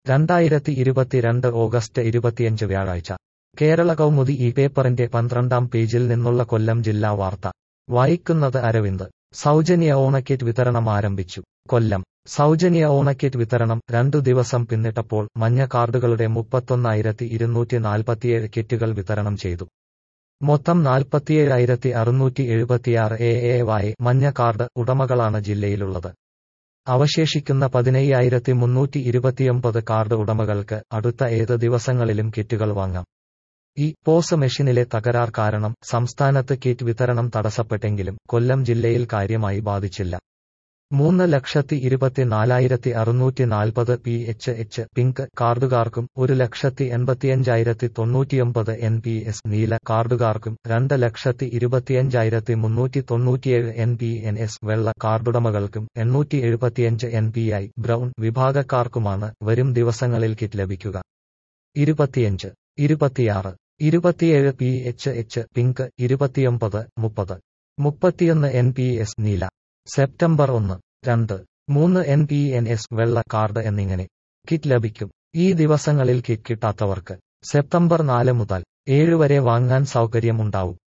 രണ്ടായിരത്തി ഇരുപത്തിരണ്ട് ഓഗസ്റ്റ് ഇരുപത്തിയഞ്ച് വ്യാഴാഴ്ച കേരള കൗമുദി ഈ പേപ്പറിന്റെ പന്ത്രണ്ടാം പേജിൽ നിന്നുള്ള കൊല്ലം ജില്ലാ വാർത്ത വായിക്കുന്നത് അരവിന്ദ് സൗജന്യ ഓണക്കിറ്റ് വിതരണം ആരംഭിച്ചു കൊല്ലം സൗജന്യ ഓണക്കിറ്റ് വിതരണം രണ്ടു ദിവസം പിന്നിട്ടപ്പോൾ മഞ്ഞ കാർഡുകളുടെ മുപ്പത്തൊന്നായിരത്തി ഇരുന്നൂറ്റി നാൽപ്പത്തിയേഴ് കിറ്റുകൾ വിതരണം ചെയ്തു മൊത്തം നാൽപ്പത്തിയേഴായിരത്തി അറുന്നൂറ്റി എഴുപത്തിയാറ് എ എ വായ് മഞ്ഞ കാർഡ് ഉടമകളാണ് ജില്ലയിലുള്ളത് അവശേഷിക്കുന്ന പതിനയ്യായിരത്തി മുന്നൂറ്റി ഇരുപത്തിയൊമ്പത് കാർഡ് ഉടമകൾക്ക് അടുത്ത ഏത് ദിവസങ്ങളിലും കിറ്റുകൾ വാങ്ങാം ഈ പോസ് മെഷീനിലെ തകരാർ കാരണം സംസ്ഥാനത്ത് കിറ്റ് വിതരണം തടസ്സപ്പെട്ടെങ്കിലും കൊല്ലം ജില്ലയിൽ കാര്യമായി ബാധിച്ചില്ല മൂന്ന് ലക്ഷത്തി ഇരുപത്തിനാലായിരത്തി അറുന്നൂറ്റി നാൽപ്പത് പി എച്ച് എച്ച് പിങ്ക് കാർഡുകാർക്കും ഒരു ലക്ഷത്തി എൺപത്തിയഞ്ചായിരത്തി തൊണ്ണൂറ്റിയൊമ്പത് എൻ പി എസ് നീല കാർഡുകാർക്കും രണ്ട് ലക്ഷത്തി ഇരുപത്തിയഞ്ചായിരത്തി മുന്നൂറ്റി തൊണ്ണൂറ്റിയേഴ് എൻ പി എൻ എസ് വെള്ള കാർഡുടമകൾക്കും എണ്ണൂറ്റി എഴുപത്തിയഞ്ച് എൻ പി ഐ ബ്രൗൺ വിഭാഗക്കാർക്കുമാണ് വരും ദിവസങ്ങളിൽ കിറ്റ് ലഭിക്കുക ഇരുപത്തിയഞ്ച് ഇരുപത്തിയാറ് ഇരുപത്തിയേഴ് പി എച്ച് എച്ച് പിങ്ക് ഇരുപത്തിയൊമ്പത് മുപ്പത് മുപ്പത്തിയൊന്ന് എൻ പി എസ് നീല സെപ്റ്റംബർ ഒന്ന് രണ്ട് മൂന്ന് എൻ പി എൻ എസ് വെള്ള കാർഡ് എന്നിങ്ങനെ കിറ്റ് ലഭിക്കും ഈ ദിവസങ്ങളിൽ കിറ്റ് കിട്ടാത്തവർക്ക് സെപ്റ്റംബർ നാല് മുതൽ ഏഴ് വരെ വാങ്ങാൻ സൗകര്യം ഉണ്ടാവും